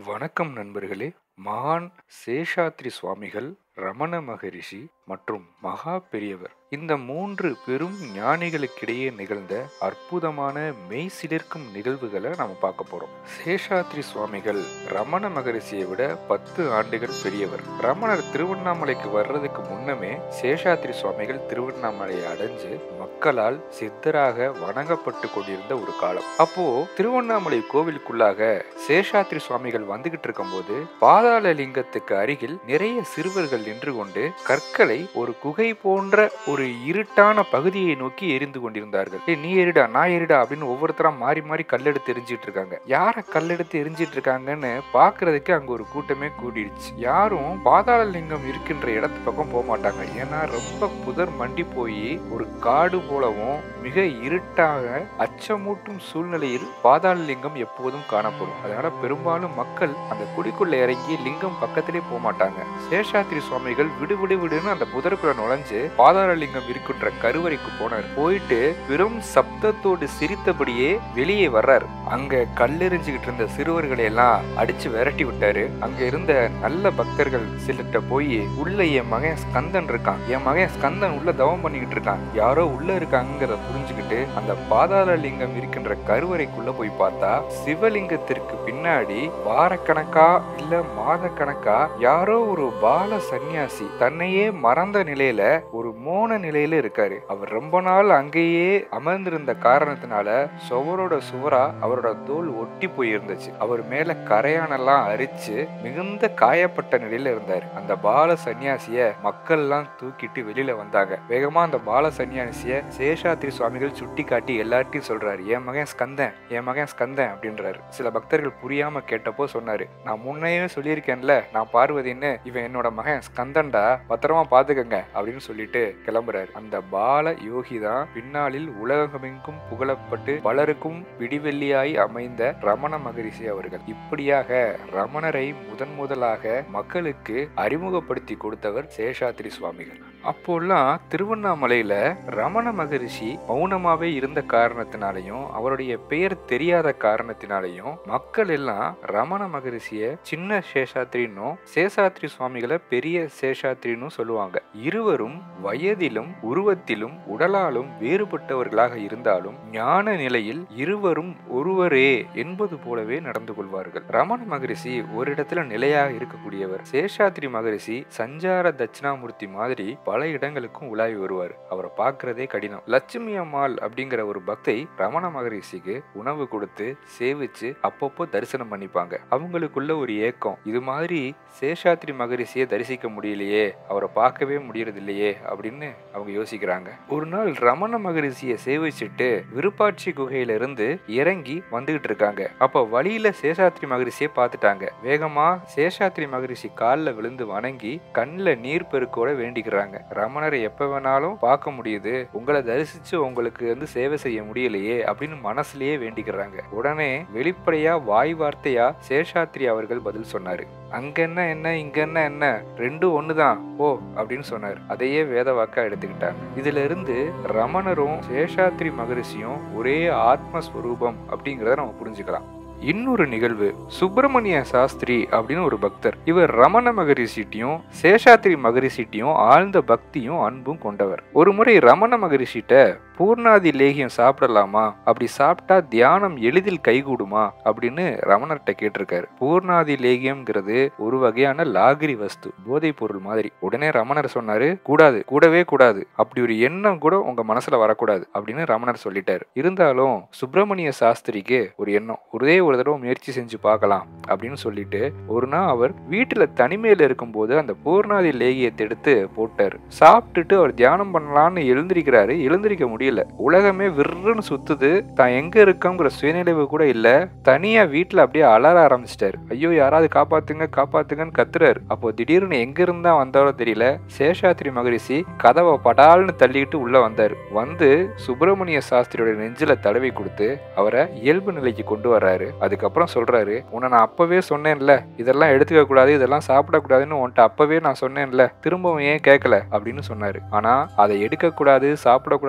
வணக்கம் நண்பர்களே மகான் சேஷாத்ரி சுவாமிகள் ரமண மகரிஷி மற்றும் மகா பெரியவர் இந்த மூன்று பெரும் ஞானிகளுக்கிடையே நிகழ்ந்த அற்புதமான மெய் சிலிர்க்கும் நிகழ்வுகளை நம்ம பார்க்க போறோம் சேஷாத்ரி சுவாமிகள் ரமண மகரிஷியை விட பத்து ஆண்டுகள் பெரியவர் ரமணர் திருவண்ணாமலைக்கு வர்றதுக்கு முன்னமே சேஷாத்ரி சுவாமிகள் திருவண்ணாமலையை அடைஞ்சு மக்களால் சித்தராக வணங்கப்பட்டு கொண்டிருந்த ஒரு காலம் அப்போ திருவண்ணாமலை கோவிலுக்குள்ளாக சேஷாத்ரி சுவாமிகள் வந்துகிட்டு இருக்கும்போது பாதாள லிங்கத்துக்கு அருகில் நிறைய சிறுவர்கள் நின்று கொண்டு கற்களை ஒரு குகை போன்ற ஒரு இருட்டான பகுதியை நோக்கி எரிந்து கொண்டிருந்தார்கள் ஏய் நீ எரிடா நான் எரிடா அப்படின்னு ஒவ்வொருத்தரா மாறி மாறி கல்லெடுத்து எரிஞ்சிட்டு இருக்காங்க யார கல்லெடுத்து எரிஞ்சிட்டு இருக்காங்கன்னு பாக்குறதுக்கு அங்க ஒரு கூட்டமே கூடிடுச்சு யாரும் பாதாள லிங்கம் இருக்கின்ற இடத்து பக்கம் போக மாட்டாங்க ஏன்னா ரொம்ப புதர் மண்டி போய் ஒரு காடு போலவும் மிக இருட்டாக அச்சமூட்டும் சூழ்நிலையில் பாதாள லிங்கம் எப்போதும் காணப்படும் அதனால பெரும்பாலும் மக்கள் அந்த குடிக்குள்ள இறங்கி லிங்கம் பக்கத்திலே போக மாட்டாங்க சேஷாத்ரி சுவாமிகள் விடு விடு விடுன்னு அந்த புதருக்குள்ள நுழைஞ்சு பாதாள லிங்கம் இருக்கின்ற கருவறைக்கு போனார் போயிட்டு வெறும் சப்தத்தோடு சிரித்தபடியே வெளியே வர்றார் அங்க கல்லெறிஞ்சுகிட்டு இருந்த சிறுவர்களை எல்லாம் அடிச்சு விரட்டி விட்டாரு அங்க இருந்த நல்ல பக்தர்கள் சிலர்கிட்ட போய் உள்ள என் மகன் ஸ்கந்தன் இருக்கான் என் மகன் ஸ்கந்தன் உள்ள தவம் பண்ணிக்கிட்டு இருக்கான் யாரோ உள்ள இருக்காங்கிறத புரிஞ்சுக்கிட்டு அந்த பாதாள லிங்கம் இருக்கின்ற கருவறைக்குள்ள போய் பார்த்தா சிவலிங்கத்திற்கு பின்னாடி வாரக்கணக்கா இல்ல மாத கணக்கா யாரோ ஒரு பால சந்நியாசி தன்னையே மறந்த நிலையில ஒரு மோன நிலையில இருக்காரு அவர் ரொம்ப நாள் அங்கேயே அமர்ந்திருந்த காரணத்தினால சுவரோட சுவரா அவரோட தோல் ஒட்டி போயிருந்துச்சு அவர் மேல கரையானெல்லாம் அரிச்சு மிகுந்த காயப்பட்ட நிலையில இருந்தாரு அந்த பால சன்னியாசிய மக்கள் எல்லாம் தூக்கிட்டு வெளியில வந்தாங்க வேகமா அந்த பால சன்னியாசிய சேஷாத்ரி சுவாமிகள் சுட்டி காட்டி எல்லார்ட்டையும் சொல்றாரு என் மகன் ஸ்கந்தன் என் மகன் ஸ்கந்தன் அப்படின்றாரு சில பக்தர்கள் புரியாம கேட்டப்போ சொன்னாரு நான் முன்னையே சொல்லியிருக்கேன்ல நான் பார்வதின்னு இவன் என்னோட மகன் ஸ்கந்தன்டா பத்திரமா பாத்துக்கங்க அப்படின்னு சொல்லிட்டு கிளம்புறாரு அந்த பால யோகி தான் பின்னாளில் உலகமெங்கும் புகழப்பட்டு பலருக்கும் விடிவெள்ளியாய் அமைந்த ரமண மகரிஷி அவர்கள் இப்படியாக ரமணரை முதன் முதலாக மக்களுக்கு அறிமுகப்படுத்தி கொடுத்தவர் சேஷாத்ரி சுவாமிகள் அப்போல்லாம் திருவண்ணாமலையில ரமண மகரிஷி மௌனமாவே இருந்த காரணத்தினாலையும் அவருடைய பெயர் தெரியாத காரணத்தினாலையும் மக்கள் எல்லாம் ரமண மகரிஷிய சின்ன சேஷாத்ரின்னும் சேஷாத்ரி சுவாமிகளை பெரிய சேஷாத்ரின்னு சொல்லுவாங்க இருவரும் வயதிலும் உருவத்திலும் உடலாலும் வேறுபட்டவர்களாக இருந்தாலும் ஞான நிலையில் இருவரும் ஒருவரே என்பது போலவே நடந்து கொள்வார்கள் ரமண மகரிஷி ஒரு இடத்துல நிலையாக இருக்கக்கூடியவர் சேஷாத்ரி மகரிஷி சஞ்சார தட்சிணாமூர்த்தி மாதிரி பல இடங்களுக்கும் உலாவி வருவார் அவரை பார்க்கறதே கடினம் லட்சுமி அம்மாள் அப்படிங்கிற ஒரு பக்தை ரமண மகரிஷிக்கு உணவு கொடுத்து சேவிச்சு அப்பப்போ தரிசனம் பண்ணிப்பாங்க அவங்களுக்குள்ள ஒரு ஏக்கம் இது மாதிரி சேஷாத்ரி மகரிஷியை தரிசிக்க முடியலையே அவரை பார்க்கவே முடியறது இல்லையே அப்படின்னு அவங்க யோசிக்கிறாங்க ஒரு நாள் ரமண மகரிஷியை சேவிச்சுட்டு விருப்பாட்சி குகையில இருந்து இறங்கி வந்துகிட்டு இருக்காங்க அப்ப வழியில சேஷாத்ரி மகரிஷியை பார்த்துட்டாங்க வேகமா சேஷாத்ரி மகரிஷி காலில் விழுந்து வணங்கி கண்ணில் நீர் பெருக்கோட வேண்டிக்கிறாங்க ரமணரை எப்ப வேணாலும் பார்க்க முடியுது உங்களை தரிசிச்சு உங்களுக்கு வந்து சேவை செய்ய முடியலையே அப்படின்னு மனசுலயே வேண்டிக்கிறாங்க உடனே வெளிப்படையா வாய் வார்த்தையா சேஷாத்ரி அவர்கள் பதில் சொன்னாரு அங்க என்ன என்ன இங்க என்ன என்ன ரெண்டும் ஒண்ணுதான் ஓ அப்படின்னு சொன்னார் அதையே வேத வாக்கா எடுத்துக்கிட்டாங்க இதுல இருந்து ரமணரும் சேஷாத்ரி மகரிஷியும் ஒரே ஆத்மஸ்வரூபம் அப்படிங்கறத நம்ம புரிஞ்சுக்கலாம் இன்னொரு நிகழ்வு சுப்பிரமணிய சாஸ்திரி அப்படின்னு ஒரு பக்தர் இவர் ரமண மகரிஷிட்டையும் சேஷாத்ரி மகரிஷிட்டையும் ஆழ்ந்த பக்தியும் அன்பும் கொண்டவர் ஒரு முறை ரமண மகரிஷிட்ட பூர்ணாதி லேகியம் சாப்பிடலாமா அப்படி சாப்பிட்டா தியானம் எளிதில் கைகூடுமா அப்படின்னு ரமணர்கிட்ட கேட்டிருக்காரு பூர்ணாதி லேகியம்ங்கிறது ஒரு வகையான லாகிரி வஸ்து போதைப் பொருள் மாதிரி உடனே ரமணர் சொன்னாரு கூடாது கூடவே கூடாது அப்படி ஒரு எண்ணம் கூட உங்க மனசுல வரக்கூடாது அப்படின்னு ரமணர் சொல்லிட்டாரு இருந்தாலும் சுப்பிரமணிய சாஸ்திரிக்கு ஒரு எண்ணம் ஒரே ஒரு தடவை முயற்சி செஞ்சு பார்க்கலாம் அப்படின்னு சொல்லிட்டு ஒரு நாள் அவர் வீட்டுல தனிமையில இருக்கும்போது அந்த பூர்ணாதி லேகியத்தை எடுத்து போட்டாரு சாப்பிட்டுட்டு அவர் தியானம் பண்ணலாம்னு எழுந்திருக்கிறாரு எழுந்திருக்க முடியல உலகமே விருன்னு சுத்துது தான் எங்க இருக்கோங்கிற சுயநினைவு கூட இல்ல தனியா வீட்டுல அப்படியே அலற ஆரம்பிச்சிட்டாரு ஐயோ யாராவது காப்பாத்துங்க காப்பாத்துங்கன்னு கத்துறாரு அப்போ திடீர்னு எங்க இருந்தா வந்தாரோ தெரியல சேஷாத்ரி மகரிஷி கதவை படால்னு தள்ளிக்கிட்டு உள்ள வந்தாரு வந்து சுப்பிரமணிய சாஸ்திரியோட நெஞ்சில தடவி கொடுத்து அவரை இயல்பு நிலைக்கு கொண்டு வர்றாரு அதுக்கப்புறம் சொல்றாரு உன்னை நான் அப்பவே சொன்னேன்ல இதெல்லாம் எடுத்துக்க கூடாது இதெல்லாம் சாப்பிடக்கூடாதுன்னு உன்ட்ட அப்பவே நான் சொன்னேன்ல திரும்பவும் ஏன் கேட்கல அப்படின்னு சொன்னாரு ஆனா அதை எடுக்க கூடாது சாப்பிடக்கூடாதுன்னு சொன்ன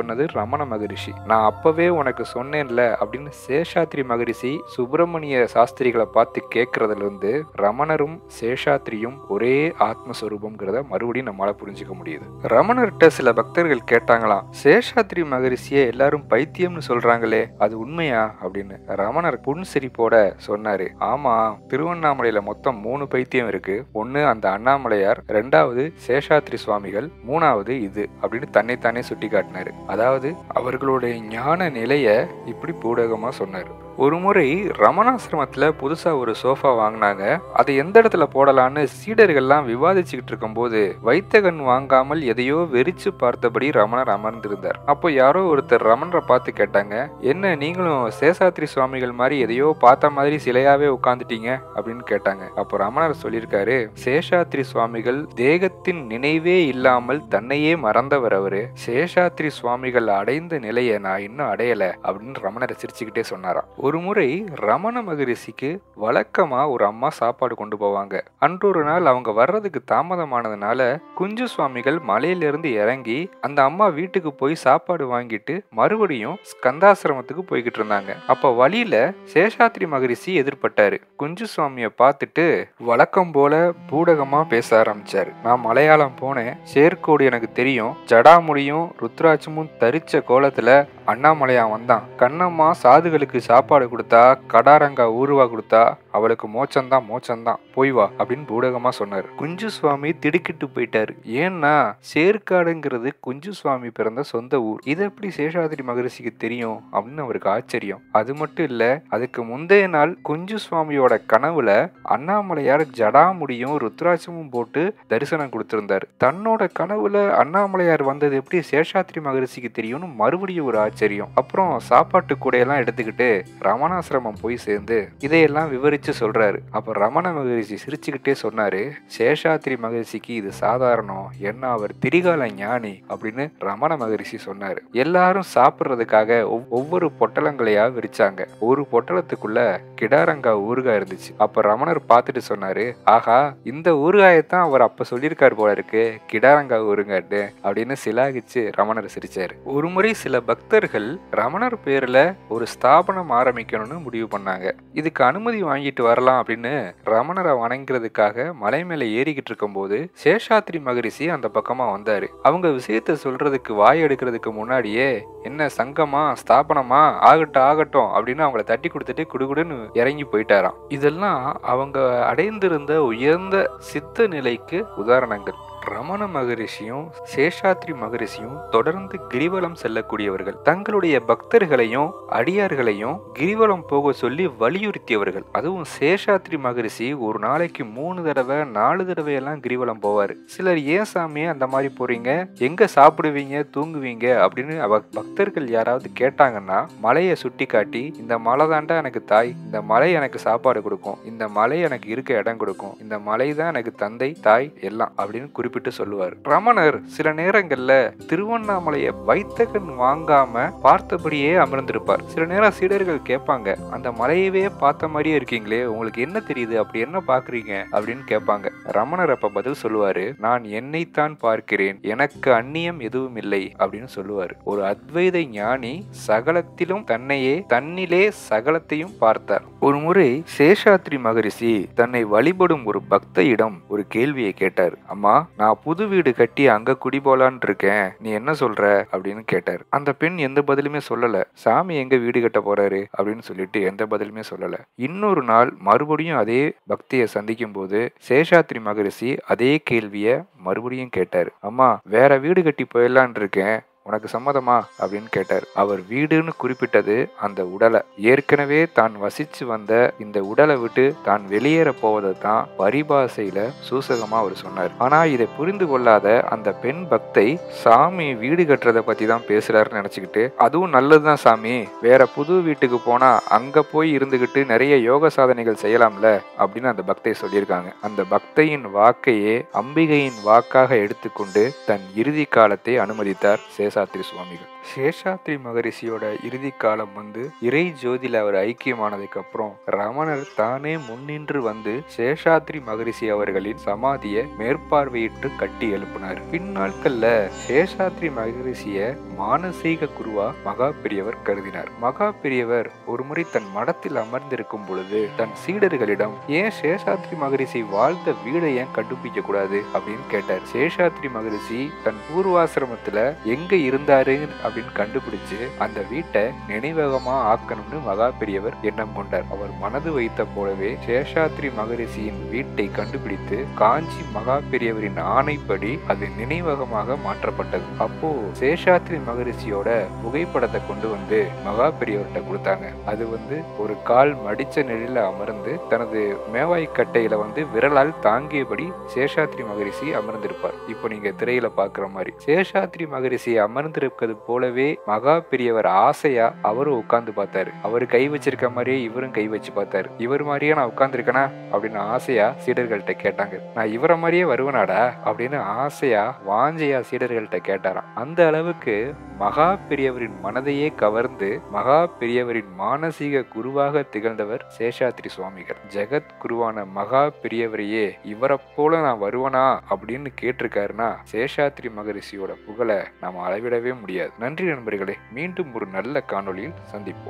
சொன்னது ரமண மகரிஷி நான் அப்பவே உனக்கு சொன்னேன்ல அப்படின்னு சேஷாத்ரி மகரிஷி சுப்பிரமணிய சாஸ்திரிகளை பார்த்து கேட்கறதுல இருந்து ரமணரும் சேஷாத்ரியும் ஒரே ஆத்மஸ்வரூபம்ங்கிறத மறுபடியும் நம்மளால புரிஞ்சுக்க முடியுது ரமணர்கிட்ட சில பக்தர்கள் கேட்டாங்களாம் சேஷாத்ரி மகரிஷியை எல்லாரும் பைத்தியம்னு சொல்றாங்களே அது உண்மையா அப்படின்னு ரமணர் புன்சிரிப்போட சொன்னாரு ஆமா திருவண்ணாமலையில மொத்தம் மூணு பைத்தியம் இருக்கு ஒன்னு அந்த அண்ணாமலையார் ரெண்டாவது சேஷாத்ரி சுவாமிகள் மூணாவது இது அப்படின்னு தன்னைத்தானே சுட்டி காட்டினாரு அதாவது அவர்களுடைய ஞான நிலைய இப்படி பூடகமா சொன்னாரு ஒரு முறை ரமணாசிரமத்துல புதுசா ஒரு சோஃபா வாங்கினாங்க அதை எந்த இடத்துல போடலான்னு சீடர்கள்லாம் விவாதிச்சுக்கிட்டு இருக்கும்போது வைத்தகன் வாங்காமல் எதையோ வெறிச்சு பார்த்தபடி ரமணர் அமர்ந்திருந்தார் அப்போ யாரோ ஒருத்தர் ரமணரை பார்த்து கேட்டாங்க என்ன நீங்களும் சேஷாத்ரி சுவாமிகள் மாதிரி எதையோ பார்த்த மாதிரி சிலையாவே உட்காந்துட்டீங்க அப்படின்னு கேட்டாங்க அப்போ ரமணர் சொல்லியிருக்காரு சேஷாத்ரி சுவாமிகள் தேகத்தின் நினைவே இல்லாமல் தன்னையே மறந்தவர் அவரு சேஷாத்ரி சுவாமிகள் அடைந்த நிலையை நான் இன்னும் அடையல அப்படின்னு ரமணரை சிரிச்சுக்கிட்டே சொன்னாராம் ஒரு முறை ரமண மகரிஷிக்கு வழக்கமா ஒரு அம்மா சாப்பாடு கொண்டு போவாங்க அன்றொரு நாள் அவங்க வர்றதுக்கு தாமதமானதுனால குஞ்சு சுவாமிகள் மலையிலிருந்து இறங்கி அந்த அம்மா வீட்டுக்கு போய் சாப்பாடு வாங்கிட்டு மறுபடியும் ஸ்கந்தாசிரமத்துக்கு போய்கிட்டு இருந்தாங்க அப்ப வழியில சேஷாத்ரி மகரிஷி எதிர்பட்டாரு குஞ்சு சுவாமிய பார்த்துட்டு வழக்கம் போல பூடகமா பேச ஆரம்பிச்சாரு நான் மலையாளம் போனேன் சேர்க்கோடு எனக்கு தெரியும் ஜடாமுடியும் ருத்ராட்சமும் தரிச்ச கோலத்துல அண்ணாமலையா வந்தான் கண்ணம்மா சாதுகளுக்கு சாப்பாடு கொடுத்தா கடாரங்கா ஊருவா கொடுத்தா அவளுக்கு மோச்சம்தான் மோச்சம்தான் போய் வா அப்படின்னு பூடகமா சொன்னாரு குஞ்சு சுவாமி திடுக்கிட்டு போயிட்டாரு ஏன்னா சேர்க்காடுங்கிறது குஞ்சு சுவாமி பிறந்த சொந்த ஊர் இது எப்படி சேஷாதிரி மகரிஷிக்கு தெரியும் அப்படின்னு அவருக்கு ஆச்சரியம் அது மட்டும் இல்ல அதுக்கு முந்தைய நாள் குஞ்சு சுவாமியோட கனவுல அண்ணாமலையார் ஜடாமுடியும் ருத்ராட்சமும் போட்டு தரிசனம் கொடுத்திருந்தாரு தன்னோட கனவுல அண்ணாமலையார் வந்தது எப்படி சேஷாத்ரி மகரிஷிக்கு தெரியும்னு மறுபடியும் ஒரு ஆச்சரியம் அப்புறம் சாப்பாட்டு கூடையெல்லாம் எடுத்துக்கிட்டு ரமணாசிரமம் போய் சேர்ந்து இதையெல்லாம் விவரிச்சு சொல்றாரு அப்ப ரமண மகரிஷி சிரிச்சுக்கிட்டே சொன்னாரு சேஷாத்ரி மகரிஷிக்கு இது சாதாரணம் என்ன அவர் திரிகால ஞானி அப்படின்னு ரமண மகரிஷி சொன்னாரு எல்லாரும் சாப்பிடுறதுக்காக ஒவ்- ஒவ்வொரு பொட்டலங்களையா விரிச்சாங்க ஒரு பொட்டலத்துக்குள்ள கிடாரங்கா ஊறுகாய் இருந்துச்சு அப்ப ரமணர் பார்த்துட்டு சொன்னாரு ஆஹா இந்த ஊறுகாயத்தான் அவர் அப்ப சொல்லியிருக்காரு போல இருக்கு கிடாரங்கா ஊறுகாட்டு அப்படின்னு சிலாகிச்சு ரமணர் சிரிச்சாரு ஒரு முறை சில பக்தர்கள் ரமணர் பேர்ல ஒரு ஸ்தாபனம் ஆரம்பிக்கணும்னு முடிவு பண்ணாங்க இதுக்கு அனுமதி வாங்கிட்டு வரலாம் அப்படின்னு ரமணரை வணங்குறதுக்காக மலை மேல ஏறிக்கிட்டு இருக்கும்போது சேஷாத்ரி மகரிஷி அந்த பக்கமா வந்தாரு அவங்க விஷயத்த சொல்றதுக்கு வாய் எடுக்கிறதுக்கு முன்னாடியே என்ன சங்கமா ஸ்தாபனமா ஆகட்டும் ஆகட்டும் அப்படின்னு அவங்கள தட்டி கொடுத்துட்டு குடுகுடுன்னு இறங்கி போயிட்டாராம் இதெல்லாம் அவங்க அடைந்திருந்த உயர்ந்த சித்த நிலைக்கு உதாரணங்கள் ரமண மகரிஷியும் சேஷாத்ரி மகரிஷியும் தொடர்ந்து கிரிவலம் செல்லக்கூடியவர்கள் தங்களுடைய பக்தர்களையும் அடியார்களையும் கிரிவலம் போக சொல்லி வலியுறுத்தியவர்கள் அதுவும் சேஷாத்ரி மகரிஷி ஒரு நாளைக்கு மூணு தடவை நாலு தடவை எல்லாம் கிரிவலம் போவார் சிலர் ஏன் சாமி அந்த மாதிரி போறீங்க எங்க சாப்பிடுவீங்க தூங்குவீங்க அப்படின்னு அவ பக்தர்கள் யாராவது கேட்டாங்கன்னா மலையை சுட்டி காட்டி இந்த மலை தாண்டா எனக்கு தாய் இந்த மலை எனக்கு சாப்பாடு கொடுக்கும் இந்த மலை எனக்கு இருக்க இடம் கொடுக்கும் இந்த மலை தான் எனக்கு தந்தை தாய் எல்லாம் அப்படின்னு குறிப்பிட்டு சொல்லுவார் ரமணர் சில நேரங்கள்ல திருவண்ணாமலையை வைத்தகன் வாங்காம பார்த்தபடியே அமர்ந்திருப்பார் சில நேரம் சீடர்கள் கேட்பாங்க அந்த மலையவே பார்த்த மாதிரியே இருக்கீங்களே உங்களுக்கு என்ன தெரியுது அப்படி என்ன பாக்குறீங்க அப்படின்னு கேட்பாங்க ரமணர் அப்ப பதில் சொல்லுவாரு நான் என்னைத்தான் பார்க்கிறேன் எனக்கு அந்நியம் எதுவும் இல்லை அப்படின்னு சொல்லுவாரு ஒரு அத்வைத ஞானி சகலத்திலும் தன்னையே தன்னிலே சகலத்தையும் பார்த்தார் ஒரு முறை சேஷாத்ரி மகரிஷி தன்னை வழிபடும் ஒரு பக்தையிடம் ஒரு கேள்வியை கேட்டார் அம்மா நான் புது வீடு கட்டி அங்க குடி போலான் இருக்கேன் நீ என்ன சொல்ற அப்படின்னு கேட்டார் அந்த பெண் எந்த பதிலுமே சொல்லல சாமி எங்க வீடு கட்ட போறாரு அப்படின்னு சொல்லிட்டு எந்த பதிலுமே சொல்லல இன்னொரு நாள் மறுபடியும் அதே பக்தியை சந்திக்கும் போது சேஷாத்ரி மகரிஷி அதே கேள்விய மறுபடியும் கேட்டார் அம்மா வேற வீடு கட்டி போயிடலான் இருக்கேன் உனக்கு சம்மதமா அப்படின்னு கேட்டார் அவர் வீடுன்னு குறிப்பிட்டது அந்த உடலை ஏற்கனவே தான் வசிச்சு வந்த இந்த உடலை விட்டு தான் வெளியேற போவதை தான் பரிபாசையில சூசகமா அவர் சொன்னார் ஆனா இதை புரிந்து கொள்ளாத அந்த பெண் பக்தை சாமி வீடு கட்டுறதை பத்தி தான் பேசுறாருன்னு நினைச்சுக்கிட்டு அதுவும் நல்லதுதான் சாமி வேற புது வீட்டுக்கு போனா அங்க போய் இருந்துகிட்டு நிறைய யோக சாதனைகள் செய்யலாம்ல அப்படின்னு அந்த பக்தை சொல்லியிருக்காங்க அந்த பக்தையின் வாக்கையே அம்பிகையின் வாக்காக எடுத்துக்கொண்டு தன் இறுதி காலத்தை அனுமதித்தார் சேஷ சேஷாத்ரி சுவாமிகள் சேஷாத்ரி மகரிஷியோட இறுதி காலம் வந்து இறை ஜோதியில அவர் ஐக்கியமானதுக்கு அப்புறம் ரமணர் தானே முன்னின்று வந்து சேஷாத்ரி மகரிஷி அவர்களின் சமாதியை மேற்பார்வையிட்டு கட்டி எழுப்பினார் பின்னாட்கள்ல சேஷாத்ரி மகரிஷிய மானசீக குருவா மகா பெரியவர் கருதினார் மகா பெரியவர் ஒருமுறை தன் மடத்தில் அமர்ந்திருக்கும் பொழுது தன் சீடர்களிடம் ஏன் சேஷாத்ரி மகரிஷி வாழ்ந்த வீடை ஏன் கண்டுபிடிக்க கூடாது அப்படின்னு கேட்டார் சேஷாத்ரி மகரிஷி தன் பூர்வாசிரமத்துல எங்க இருந்தாரு அப்படின்னு கண்டுபிடிச்சு அந்த வீட்டை நினைவகமா ஆக்கணும்னு மகா பெரியவர் எண்ணம் கொண்டார் அவர் மனது வைத்த போலவே சேஷாத்ரி மகரிஷியின் வீட்டை கண்டுபிடித்து காஞ்சி மகா பெரியவரின் ஆணைப்படி அது நினைவகமாக மாற்றப்பட்டது அப்போ சேஷாத்ரி மகரிஷியோட புகைப்படத்தை கொண்டு வந்து மகா பெரியவர்கிட்ட கொடுத்தாங்க அது வந்து ஒரு கால் மடிச்ச நிலையில அமர்ந்து தனது மேவாய் கட்டையில வந்து விரலால் தாங்கியபடி சேஷாத்ரி மகரிஷி அமர்ந்திருப்பார் இப்போ நீங்க திரையில பாக்குற மாதிரி சேஷாத்ரி மகரிஷி அமர்ந்திருப்பது போலவே மகா பெரியவர் ஆசையா அவரும் உட்கார்ந்து பார்த்தாரு அவர் கை வச்சிருக்க மாதிரியே இவரும் கை வச்சு பார்த்தாரு இவர் மாதிரியே நான் உட்கார்ந்துருக்கேனா அப்படின்னு ஆசையா சீடர்கள்ட்ட கேட்டாங்க நான் இவரை மாதிரியே வருவனாடா அப்படின்னு ஆசையா வாஞ்சையா சீடர்கள்ட்ட கேட்டாராம் அந்த அளவுக்கு மகா பெரியவரின் மனதையே கவர்ந்து மகா பெரியவரின் மானசீக குருவாக திகழ்ந்தவர் சேஷாத்ரி சுவாமிகள் ஜெகத் குருவான மகா பெரியவரையே இவரை போல நான் வருவனா அப்படின்னு கேட்டிருக்காருன்னா சேஷாத்ரி மகரிஷியோட புகழை நாம் அளவிடவே முடியாது நன்றி நண்பர்களே மீண்டும் ஒரு நல்ல காணொளியில் சந்திப்போம்